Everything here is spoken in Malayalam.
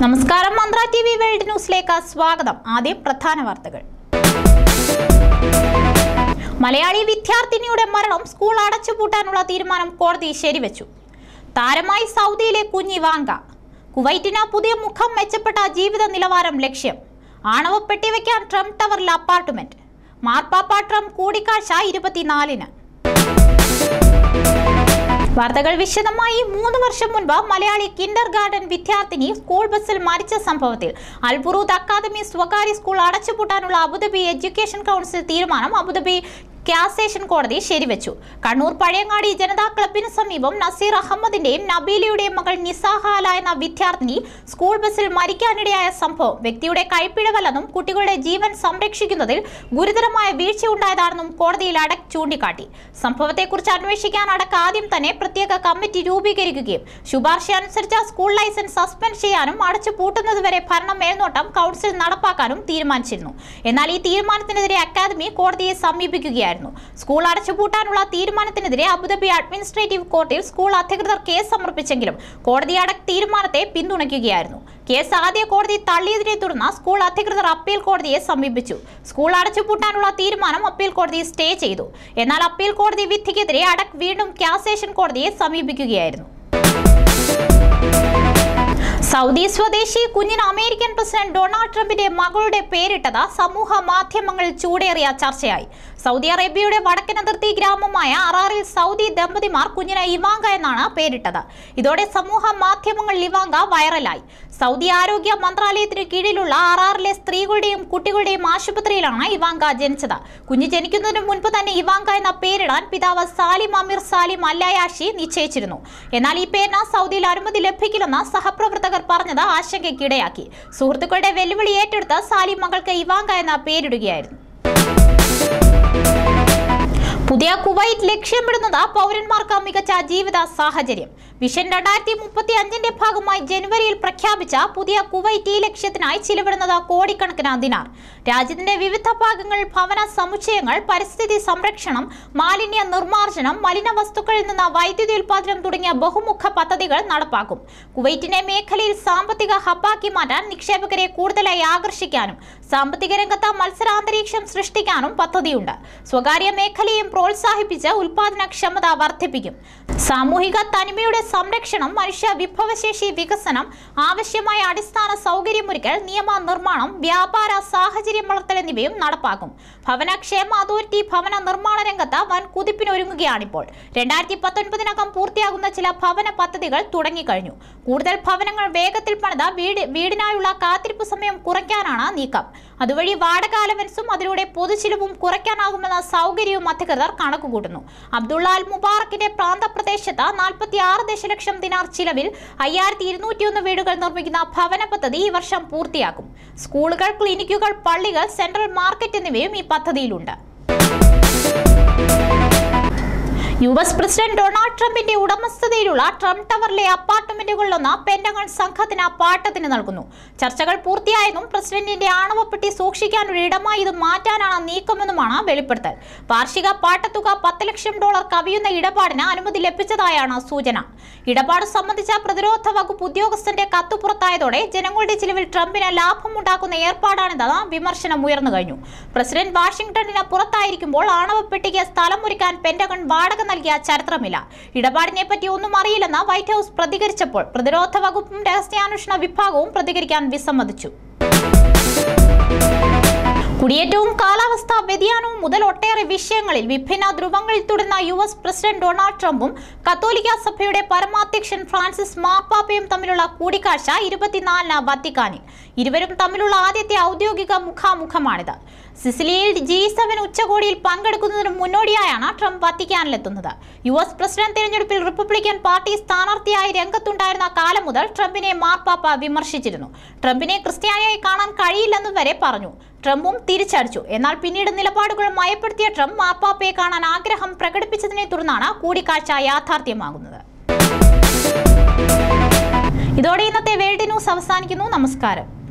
നമസ്കാരം മന്ത്ര ടി വി വേൾഡ് ന്യൂസിലേക്ക് സ്വാഗതം ആദ്യം പ്രധാന വാർത്തകൾ മലയാളി വിദ്യാർത്ഥിനിയുടെ മരണം സ്കൂൾ അടച്ചുപൂട്ടാനുള്ള തീരുമാനം കോടതി ശരിവെച്ചു താരമായി സൗദിയിലെ കുഞ്ഞി വാങ്ക കുവൈറ്റിന് പുതിയ മുഖം മെച്ചപ്പെട്ട ജീവിത നിലവാരം ലക്ഷ്യം ആണവ പെട്ടിവെക്കാൻ ട്രംപ് ടവറിൽ അപ്പാർട്ട്മെന്റ് മാർപ്പാപ്പ ട്രംപ് കൂടിക്കാഴ്ച ഇരുപത്തിനാലിന് വാർത്തകൾ വിശദമായി മൂന്ന് വർഷം മുൻപ് മലയാളി കിൻഡർ ഗാർഡൻ വിദ്യാർത്ഥിനി സ്കൂൾ ബസ്സിൽ മരിച്ച സംഭവത്തിൽ അൽബുറൂദ് അക്കാദമി സ്വകാര്യ സ്കൂൾ അടച്ചുപൂട്ടാനുള്ള അബുദാബി എഡ്യൂക്കേഷൻ കൗൺസിൽ തീരുമാനം അബുദാബി കാസേഷൻ കോടതി ശരിവെച്ചു കണ്ണൂർ പഴയങ്ങാടി ജനതാ ക്ലബിന് സമീപം നസീർ അഹമ്മദിന്റെയും നബീലയുടെയും മകൾ നിസാഹാല എന്ന വിദ്യാർത്ഥിനി സ്കൂൾ ബസ്സിൽ മരിക്കാനിടയായ സംഭവം വ്യക്തിയുടെ കൈപ്പിഴവല്ലെന്നും കുട്ടികളുടെ ജീവൻ സംരക്ഷിക്കുന്നതിൽ ഗുരുതരമായ വീഴ്ചയുണ്ടായതാണെന്നും കോടതിയിൽ അടക് ചൂണ്ടിക്കാട്ടി സംഭവത്തെക്കുറിച്ച് അന്വേഷിക്കാൻ അടക്ക ആദ്യം തന്നെ പ്രത്യേക കമ്മിറ്റി രൂപീകരിക്കുകയും ശുപാർശ അനുസരിച്ച് സ്കൂൾ ലൈസൻസ് സസ്പെൻഡ് ചെയ്യാനും അടച്ചു പൂട്ടുന്നതുവരെ ഭരണ മേൽനോട്ടം കൗൺസിൽ നടപ്പാക്കാനും തീരുമാനിച്ചിരുന്നു എന്നാൽ ഈ തീരുമാനത്തിനെതിരെ അക്കാദമി കോടതിയെ സമീപിക്കുകയായിരുന്നു സ്കൂൾ അടച്ചുപൂട്ടാനുള്ള തീരുമാനത്തിനെതിരെ അബുദാബി അഡ്മിനിസ്ട്രേറ്റീവ് കോർട്ടിൽ സ്കൂൾ അധികൃതർ കേസ് സമർപ്പിച്ചെങ്കിലും കോടതി അടക്ക തീരുമാനത്തെ പിന്തുണയ്ക്കുകയായിരുന്നു കേസ് ആദ്യ കോടതി തള്ളിയതിനെ തുടർന്ന് സ്കൂൾ അധികൃതർ അപ്പീൽ കോടതിയെ സമീപിച്ചു സ്കൂൾ അടച്ചുപൂട്ടാനുള്ള തീരുമാനം അപ്പീൽ കോടതി സ്റ്റേ ചെയ്തു എന്നാൽ അപ്പീൽ കോടതി വിധിക്കെതിരെ അടക് വീണ്ടും കാസേഷൻ കോടതിയെ സമീപിക്കുകയായിരുന്നു സൗദി സ്വദേശി കുഞ്ഞിന് അമേരിക്കൻ പ്രസിഡന്റ് ഡൊണാൾഡ് ട്രംപിന്റെ മകളുടെ പേരിട്ടത് സമൂഹ മാധ്യമങ്ങളിൽ ചൂടേറിയ ചർച്ചയായി സൗദി അറേബ്യയുടെ വടക്കൻ അതിർത്തി ഗ്രാമമായ അറാറിൽ സൗദി ദമ്പതിമാർ കുഞ്ഞിന് ഇവാങ്ക എന്നാണ് പേരിട്ടത് ഇതോടെ സമൂഹ മാധ്യമങ്ങളിൽ ഇവാങ്ക വൈറലായി സൗദി ആരോഗ്യ മന്ത്രാലയത്തിന് കീഴിലുള്ള അറാറിലെ സ്ത്രീകളുടെയും കുട്ടികളുടെയും ആശുപത്രിയിലാണ് ഇവാങ്ക ജനിച്ചത് കുഞ്ഞ് ജനിക്കുന്നതിന് മുൻപ് തന്നെ ഇവാങ്ക എന്ന പേരിടാൻ പിതാവ് സാലിം അമീർ സാലിം അല്ലായാഷി നിശ്ചയിച്ചിരുന്നു എന്നാൽ ഈ പേരിന് സൗദിയിൽ അനുമതി ലഭിക്കില്ലെന്ന് സഹപ്രവർത്തകർ പറഞ്ഞത് ആശങ്കയ്ക്കിടയാക്കി സുഹൃത്തുക്കളുടെ വെല്ലുവിളി ഏറ്റെടുത്ത് സാലിം മകൾക്ക് ഇവാങ്ക എന്ന പേരിടുകയായിരുന്നു പുതിയ കുവൈറ്റ് ലക്ഷ്യമിടുന്നത് പൗരന്മാർക്ക് മികച്ച ജീവിത സാഹചര്യം വിഷൻ രണ്ടായിരത്തി മുപ്പത്തി അഞ്ചിന്റെ ഭാഗമായി ജനുവരിയിൽ പ്രഖ്യാപിച്ച പുതിയ കുവൈറ്റ് ഈ ലക്ഷ്യത്തിനായി ചിലവിടുന്നത് കോടിക്കണക്കിന് ദിനാർ രാജ്യത്തിന്റെ വിവിധ ഭാഗങ്ങളിൽ ഭവന സമുച്ചയങ്ങൾ പരിസ്ഥിതി സംരക്ഷണം മാലിന്യ നിർമ്മാർജ്ജനം മലിന വസ്തുക്കളിൽ നിന്ന് വൈദ്യുതി ഉൽപാദനം തുടങ്ങിയ ബഹുമുഖ പദ്ധതികൾ നടപ്പാക്കും കുവൈറ്റിനെ മേഖലയിൽ സാമ്പത്തിക ഹബ്ബാക്കി മാറ്റാൻ നിക്ഷേപകരെ കൂടുതലായി ആകർഷിക്കാനും സാമ്പത്തിക രംഗത്ത് മത്സരാന്തരീക്ഷം സൃഷ്ടിക്കാനും പദ്ധതിയുണ്ട് സ്വകാര്യ മേഖലയും പ്രോത്സാഹിപ്പിച്ച് ഉൽപാദനക്ഷമത വർദ്ധിപ്പിക്കും സാമൂഹിക തനിമയുടെ സംരക്ഷണം മനുഷ്യ വിഭവശേഷി വികസനം ആവശ്യമായ അടിസ്ഥാന സൗകര്യമൊരുക്കൽ നിയമ നിർമ്മാണം വ്യാപാര സാഹചര്യം വളർത്തൽ എന്നിവയും നടപ്പാക്കും ഭവനക്ഷേമ അതോറിറ്റി ഭവന നിർമ്മാണ രംഗത്ത് വൻ കുതിപ്പിനൊരുങ്ങുകയാണിപ്പോൾ രണ്ടായിരത്തി പത്തൊൻപതിനകം പൂർത്തിയാകുന്ന ചില ഭവന പദ്ധതികൾ തുടങ്ങിക്കഴിഞ്ഞു കൂടുതൽ ഭവനങ്ങൾ വേഗത്തിൽ പണിത വീട് വീടിനായുള്ള കാത്തിരിപ്പ് സമയം കുറയ്ക്കാനാണ് നീക്കം അതുവഴി വാടക അലവൻസും അതിലൂടെ പൊതുചിലവും കുറയ്ക്കാനാകുമെന്ന സൗകര്യവും അധികൃതർ കണക്കുകൂട്ടുന്നു അബ്ദുള്ള അൽ മുബാറക്കിന്റെ പ്രാന്തപ്രദേശത്ത് നാൽപ്പത്തി ആറ് ദശലക്ഷം ദിനാർ ചിലവിൽ അയ്യായിരത്തി ഇരുന്നൂറ്റിയൊന്ന് വീടുകൾ നിർമ്മിക്കുന്ന ഭവന പദ്ധതി ഈ വർഷം പൂർത്തിയാക്കും സ്കൂളുകൾ ക്ലിനിക്കുകൾ പള്ളികൾ സെൻട്രൽ മാർക്കറ്റ് എന്നിവയും ഈ പദ്ധതിയിലുണ്ട് യു എസ് പ്രസിഡന്റ് ഡൊണാൾഡ് ട്രംപിന്റെ ഉടമസ്ഥതയിലുള്ള ട്രംപ് ടവറിലെ അപ്പാർട്ട്മെന്റുകളിലൊന്ന് പെന്റഗൺ സംഘത്തിന് പാട്ടത്തിന് നൽകുന്നു ചർച്ചകൾ പൂർത്തിയായെന്നും പ്രസിഡന്റിന്റെ ആണവപ്പെട്ടി സൂക്ഷിക്കാൻ ഒരു ഇടമായി ഇത് മാറ്റാനാണ് നീക്കമെന്നുമാണ് വെളിപ്പെടുത്തൽ വാർഷിക പാട്ടത്തുക പത്ത് ലക്ഷം ഡോളർ കവിയുന്ന ഇടപാടിന് അനുമതി ലഭിച്ചതായാണ് സൂചന ഇടപാട് സംബന്ധിച്ച പ്രതിരോധ വകുപ്പ് ഉദ്യോഗസ്ഥന്റെ കത്ത് പുറത്തായതോടെ ജനങ്ങളുടെ ചിലവിൽ ട്രംപിന് ലാഭമുണ്ടാക്കുന്ന ഏർപ്പാടാണിതെന്ന് വിമർശനം ഉയർന്നു കഴിഞ്ഞു പ്രസിഡന്റ് വാഷിംഗ്ടണിന് പുറത്തായിരിക്കുമ്പോൾ ആണവപ്പെട്ടിക്ക് സ്ഥലമൊരുക്കാൻ പെന്റഗൺ വാടക നൽകിയ ചരിത്രമില്ല ഇടപാടിനെ പറ്റി ഒന്നും അറിയില്ലെന്ന് വൈറ്റ് ഹൌസ് പ്രതികരിച്ചപ്പോൾ പ്രതിരോധ വകുപ്പും രഹസ്യാന്വേഷണ വിഭാഗവും പ്രതികരിക്കാൻ വിസമ്മതിച്ചു കുടിയേറ്റവും കാലാവസ്ഥാ വ്യതിയാനവും മുതൽ ഒട്ടേറെ വിഷയങ്ങളിൽ വിഭിന്ന ധ്രുവങ്ങളിൽ തുടരുന്ന യു എസ് പ്രസിഡന്റ് ഡൊണാൾഡ് ട്രംപും കത്തോലിക്ക സഭയുടെ പരമാധ്യക്ഷൻ ഫ്രാൻസിസ് മാർപ്പാപ്പയും തമ്മിലുള്ള കൂടിക്കാഴ്ച ഇരുപത്തിനാലിന് വത്തിക്കാനിൽ ഇരുവരും തമ്മിലുള്ള ആദ്യത്തെ ഔദ്യോഗിക മുഖാമുഖമാണിത് സിസിലിയിൽ ജി സെവൻ ഉച്ചകോടിയിൽ പങ്കെടുക്കുന്നതിന് മുന്നോടിയായാണ് ട്രംപ് വത്തിക്കാനിലെത്തുന്നത് യു എസ് പ്രസിഡന്റ് തിരഞ്ഞെടുപ്പിൽ റിപ്പബ്ലിക്കൻ പാർട്ടി സ്ഥാനാർത്ഥിയായി രംഗത്തുണ്ടായിരുന്ന കാലം മുതൽ ട്രംപിനെ മാർപ്പാപ്പ വിമർശിച്ചിരുന്നു ട്രംപിനെ ക്രിസ്ത്യാനിയായി കാണാൻ കഴിയില്ലെന്ന് വരെ പറഞ്ഞു ട്രംപും തിരിച്ചടിച്ചു എന്നാൽ പിന്നീട് നിലപാടുകൾ മയപ്പെടുത്തിയ ട്രംപ് മാർപ്പാപ്പയെ കാണാൻ ആഗ്രഹം പ്രകടിപ്പിച്ചതിനെ തുടർന്നാണ് കൂടിക്കാഴ്ച യാഥാർത്ഥ്യമാകുന്നത് ഇതോടെ ഇന്നത്തെ വേൾഡ് ന്യൂസ് അവസാനിക്കുന്നു നമസ്കാരം